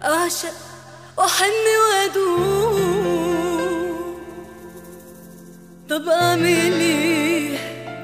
أعشق وأحن وأدوم طب أعمل إيه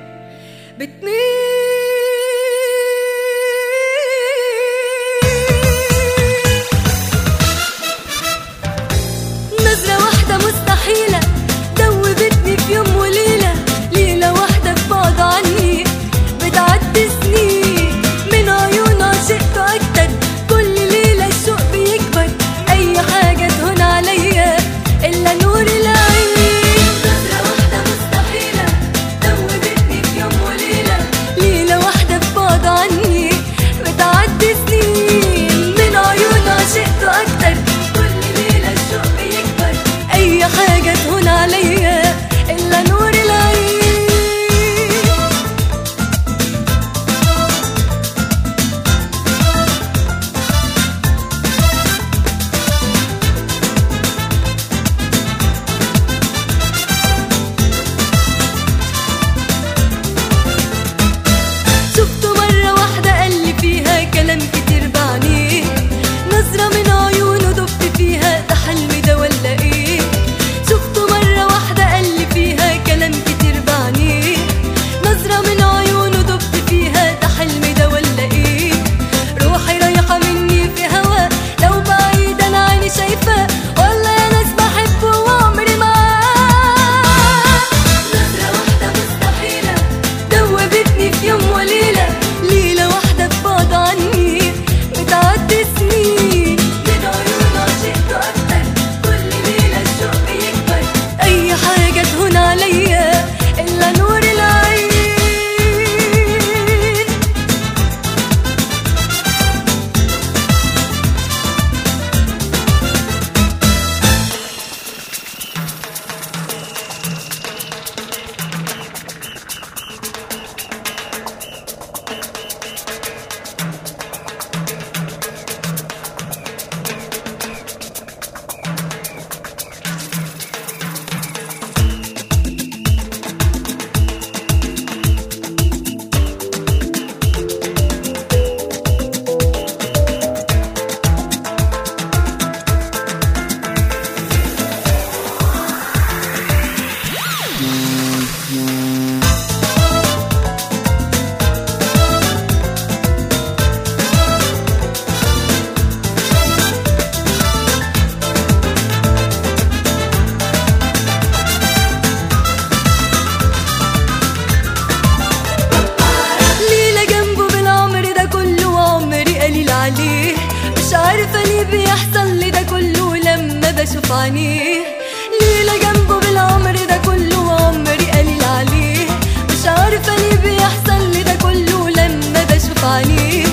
بتميل نظرة واحدة مستحيلة دوبتني في يوم وليلة ليلة واحدة في بعد عني بتعدي سنين من عيون عشقت أكتر كل ليلة الشوق بيكبر أي حاجة تهون عليا إلا نور العين نظرة واحدة مستحيلة دوبتني في يوم وليلة ليلة واحدة في بعد عني بتعدي سنين من عيون عشقت أكتر كل ليلة الشوق بيكبر أي حاجة تهون عليا إلا نور العين شفته مرة واحدة قال لي فيها كلام كتير بعديه نظرة من عيونه دبت فيها ده حلمي ده ولا ايه شفته مرة واحدة قال لي فيها كلام كتير بعديه نظرة من عيونه دبت فيها ده حلمي ده ولا ايه روحي رايحة مني في هوا لو بعيد انا عيني شايفاه والله يا ناس بحبه وعمري معاه نظرة واحدة مستحيلة دوبتني في يوم وليلة ليلة واحدة في بعد عني بتعدي سنين من عيون عشقت أكتر كل ليلة الشوق بيكبر أي حاجة تهون عليا إلا نور العين ليلة جنبه بالعمر ده كله وعمري قليل عليه مش عارفة ليه بيحصل لي ده كله لما بشوف عينيه ليلة جنبه بالعمر ده كله وعمري قليل عليه مش عارفة ليه بيحصل لي ده كله لما بشوف عينيه